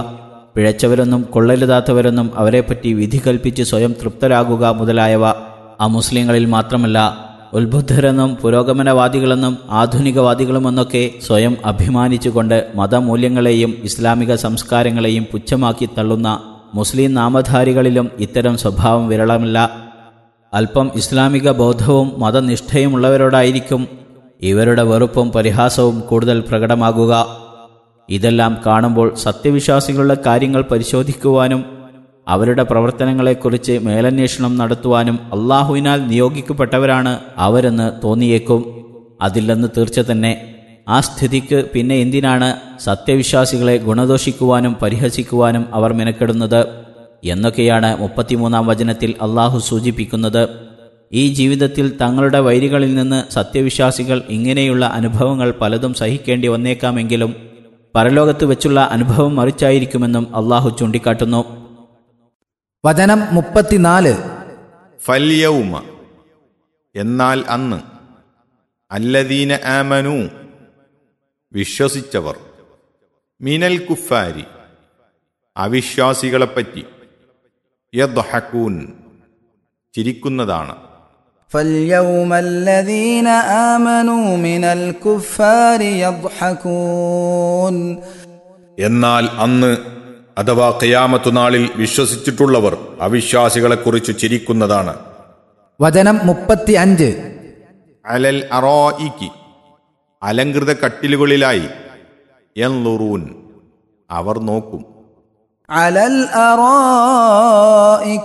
പിഴച്ചവരെന്നും കൊള്ളരുതാത്തവരെന്നും അവരെപ്പറ്റി വിധി കൽപ്പിച്ച് സ്വയം തൃപ്തരാകുക മുതലായവ അമുസ്ലിങ്ങളിൽ മാത്രമല്ല ഉത്ബുദ്ധരെന്നും പുരോഗമനവാദികളെന്നും ആധുനികവാദികളുമെന്നൊക്കെ സ്വയം അഭിമാനിച്ചുകൊണ്ട് മതമൂല്യങ്ങളെയും ഇസ്ലാമിക സംസ്കാരങ്ങളെയും പുച്ഛമാക്കി തള്ളുന്ന മുസ്ലിം നാമധാരികളിലും ഇത്തരം സ്വഭാവം വിരളമല്ല അല്പം ഇസ്ലാമിക ബോധവും മതനിഷ്ഠയുമുള്ളവരോടായിരിക്കും ഇവരുടെ വെറുപ്പും പരിഹാസവും കൂടുതൽ പ്രകടമാകുക ഇതെല്ലാം കാണുമ്പോൾ സത്യവിശ്വാസികളുടെ കാര്യങ്ങൾ പരിശോധിക്കുവാനും അവരുടെ പ്രവർത്തനങ്ങളെക്കുറിച്ച് മേലന്വേഷണം നടത്തുവാനും അള്ളാഹുവിനാൽ നിയോഗിക്കപ്പെട്ടവരാണ് അവരെന്ന് തോന്നിയേക്കും അതില്ലെന്ന് തീർച്ച തന്നെ ആ സ്ഥിതിക്ക് പിന്നെ എന്തിനാണ് സത്യവിശ്വാസികളെ ഗുണദോഷിക്കുവാനും പരിഹസിക്കുവാനും അവർ മെനക്കെടുന്നത് എന്നൊക്കെയാണ് മുപ്പത്തിമൂന്നാം വചനത്തിൽ അള്ളാഹു സൂചിപ്പിക്കുന്നത് ഈ ജീവിതത്തിൽ തങ്ങളുടെ വൈരികളിൽ നിന്ന് സത്യവിശ്വാസികൾ ഇങ്ങനെയുള്ള അനുഭവങ്ങൾ പലതും സഹിക്കേണ്ടി വന്നേക്കാമെങ്കിലും പരലോകത്ത് വെച്ചുള്ള അനുഭവം മറിച്ചായിരിക്കുമെന്നും അള്ളാഹു ചൂണ്ടിക്കാട്ടുന്നു വചനം മുപ്പത്തിനാല് ഫല്യവുമ എന്നാൽ അന്ന് അല്ലദീന ആമനു വിശ്വസിച്ചവർ മിനൽ കുഫാരി അവിശ്വാസികളെപ്പറ്റി യദ്ഹക്കൂൻ ചിരിക്കുന്നതാണ് فاليوم الذين آمنوا من الكفار يضحكون എന്നാൽ അന്ന് അഥവാ ഖിയാമത്തു നാളിൽ വിശ്വസിച്ചിട്ടുള്ളവർ അവിശ്വാസികളെക്കുറിച്ച് ചിരിക്കുന്നതാണ് വചനം മുപ്പത്തി അഞ്ച് അലൽ അറോയിക്ക് അലങ്കൃത കട്ടിലുകളിലായി എൻലുറൂൻ അവർ നോക്കും على الأرائك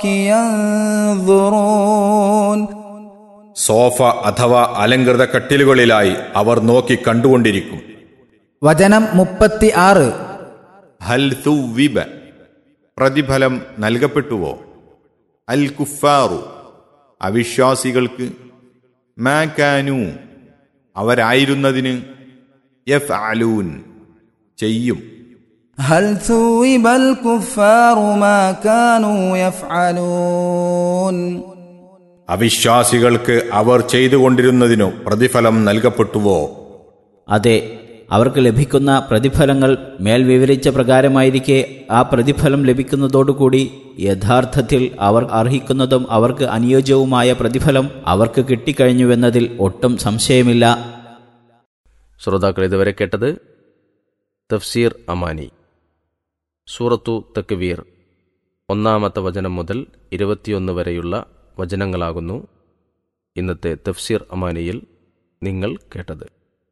ينظرون സോഫ അഥവാ അലങ്കൃത കട്ടിലുകളിലായി അവർ നോക്കി കണ്ടുകൊണ്ടിരിക്കും വചനം മുപ്പത്തി ആറ് ഹൽ തുവിബ പ്രതിഫലം നൽകപ്പെട്ടുവോ അൽ കുഫാറു അവിശ്വാസികൾക്ക് മാക്കാനു അവരായിരുന്നതിന് യഫ് അലൂൻ ചെയ്യും هل ثوب الكفار ما كانوا يفعلون അവിശ്വാസികൾക്ക് അവർ ചെയ്തുകൊണ്ടിരുന്നതിനു പ്രതിഫലം നൽകപ്പെട്ടുവോ അതെ അവർക്ക് ലഭിക്കുന്ന പ്രതിഫലങ്ങൾ മേൽ വിവരിച്ച പ്രകാരമായിരിക്കെ ആ പ്രതിഫലം ലഭിക്കുന്നതോടുകൂടി യഥാർത്ഥത്തിൽ അവർ അർഹിക്കുന്നതും അവർക്ക് അനുയോജ്യവുമായ പ്രതിഫലം അവർക്ക് കിട്ടിക്കഴിഞ്ഞുവെന്നതിൽ ഒട്ടും സംശയമില്ല ശ്രോതാക്കൾ ഇതുവരെ കേട്ടത് തഫ്സീർ അമാനി സൂറത്തു തക്വീർ ഒന്നാമത്തെ വചനം മുതൽ ഇരുപത്തിയൊന്ന് വരെയുള്ള വചനങ്ങളാകുന്നു ഇന്നത്തെ തഫ്സീർ അമാനിയിൽ നിങ്ങൾ കേട്ടത്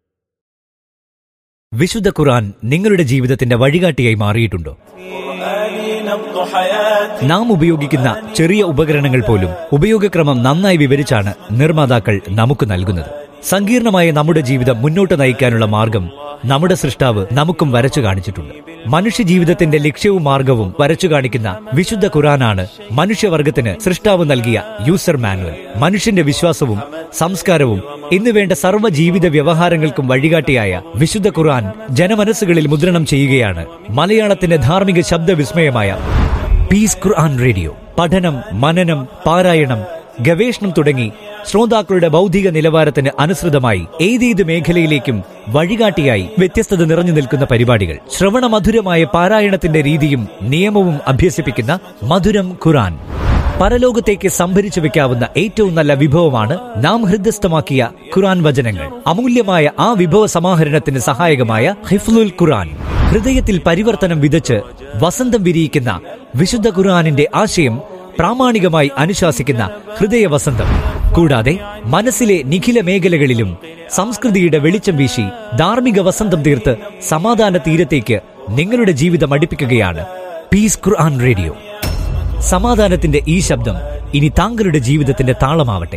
വിശുദ്ധ ഖുർആൻ നിങ്ങളുടെ ജീവിതത്തിന്റെ വഴികാട്ടിയായി മാറിയിട്ടുണ്ടോ നാം ഉപയോഗിക്കുന്ന ചെറിയ ഉപകരണങ്ങൾ പോലും ഉപയോഗക്രമം നന്നായി വിവരിച്ചാണ് നിർമ്മാതാക്കൾ നമുക്ക് നൽകുന്നത് സങ്കീർണമായ നമ്മുടെ ജീവിതം മുന്നോട്ട് നയിക്കാനുള്ള മാർഗം നമ്മുടെ സൃഷ്ടാവ് നമുക്കും വരച്ചു കാണിച്ചിട്ടുണ്ട് മനുഷ്യ ജീവിതത്തിന്റെ ലക്ഷ്യവും മാർഗവും വരച്ചു കാണിക്കുന്ന വിശുദ്ധ ഖുറാനാണ് മനുഷ്യവർഗത്തിന് സൃഷ്ടാവ് നൽകിയ യൂസർ മാനുവൽ മനുഷ്യന്റെ വിശ്വാസവും സംസ്കാരവും ഇന്നുവേണ്ട സർവ്വ ജീവിത വ്യവഹാരങ്ങൾക്കും വഴികാട്ടിയായ വിശുദ്ധ ഖുർആൻ ജനമനസ്സുകളിൽ മുദ്രണം ചെയ്യുകയാണ് മലയാളത്തിന്റെ ധാർമ്മിക ശബ്ദവിസ്മയമായ പീസ് ഖുർആൻ റേഡിയോ പഠനം മനനം പാരായണം ഗവേഷണം തുടങ്ങി ശ്രോതാക്കളുടെ ബൗദ്ധിക നിലവാരത്തിന് അനുസൃതമായി ഏതേത് മേഖലയിലേക്കും വഴികാട്ടിയായി വ്യത്യസ്തത നിറഞ്ഞു നിൽക്കുന്ന പരിപാടികൾ ശ്രവണമധുരമായ പാരായണത്തിന്റെ രീതിയും നിയമവും അഭ്യസിപ്പിക്കുന്ന മധുരം ഖുറാൻ പരലോകത്തേക്ക് സംഭരിച്ചു വെക്കാവുന്ന ഏറ്റവും നല്ല വിഭവമാണ് നാം ഹൃദയസ്ഥമാക്കിയ ഖുറാൻ വചനങ്ങൾ അമൂല്യമായ ആ വിഭവ സമാഹരണത്തിന് സഹായകമായ ഹിഫ്ലുൽ ഖുറാൻ ഹൃദയത്തിൽ പരിവർത്തനം വിതച്ച് വസന്തം വിരിയിക്കുന്ന വിശുദ്ധ ഖുർആാനിന്റെ ആശയം പ്രാമാണികമായി അനുശാസിക്കുന്ന ഹൃദയ വസന്തം കൂടാതെ മനസ്സിലെ നിഖില മേഖലകളിലും സംസ്കൃതിയുടെ വെളിച്ചം വീശി ധാർമ്മിക വസന്തം തീർത്ത് സമാധാന തീരത്തേക്ക് നിങ്ങളുടെ ജീവിതം അടുപ്പിക്കുകയാണ് പീസ് ഖുർആൻ റേഡിയോ സമാധാനത്തിന്റെ ഈ ശബ്ദം ഇനി താങ്കളുടെ ജീവിതത്തിന്റെ താളമാവട്ടെ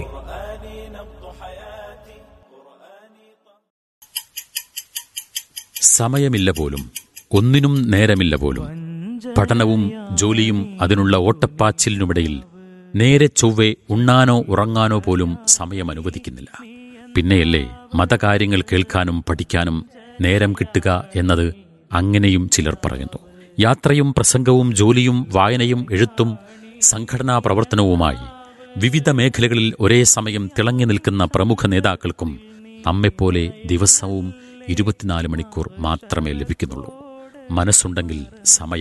സമയമില്ല പോലും ഒന്നിനും നേരമില്ല പോലും പഠനവും ജോലിയും അതിനുള്ള ഓട്ടപ്പാച്ചിലിനുമിടയിൽ നേരെ ചൊവ്വെ ഉണ്ണാനോ ഉറങ്ങാനോ പോലും സമയം അനുവദിക്കുന്നില്ല പിന്നെയല്ലേ മതകാര്യങ്ങൾ കേൾക്കാനും പഠിക്കാനും നേരം കിട്ടുക എന്നത് അങ്ങനെയും ചിലർ പറയുന്നു യാത്രയും പ്രസംഗവും ജോലിയും വായനയും എഴുത്തും സംഘടനാ പ്രവർത്തനവുമായി വിവിധ മേഖലകളിൽ ഒരേ സമയം തിളങ്ങി നിൽക്കുന്ന പ്രമുഖ നേതാക്കൾക്കും നമ്മെപ്പോലെ ദിവസവും ഇരുപത്തിനാല് മണിക്കൂർ മാത്രമേ ലഭിക്കുന്നുള്ളൂ മനസ്സുണ്ടെങ്കിൽ സമയം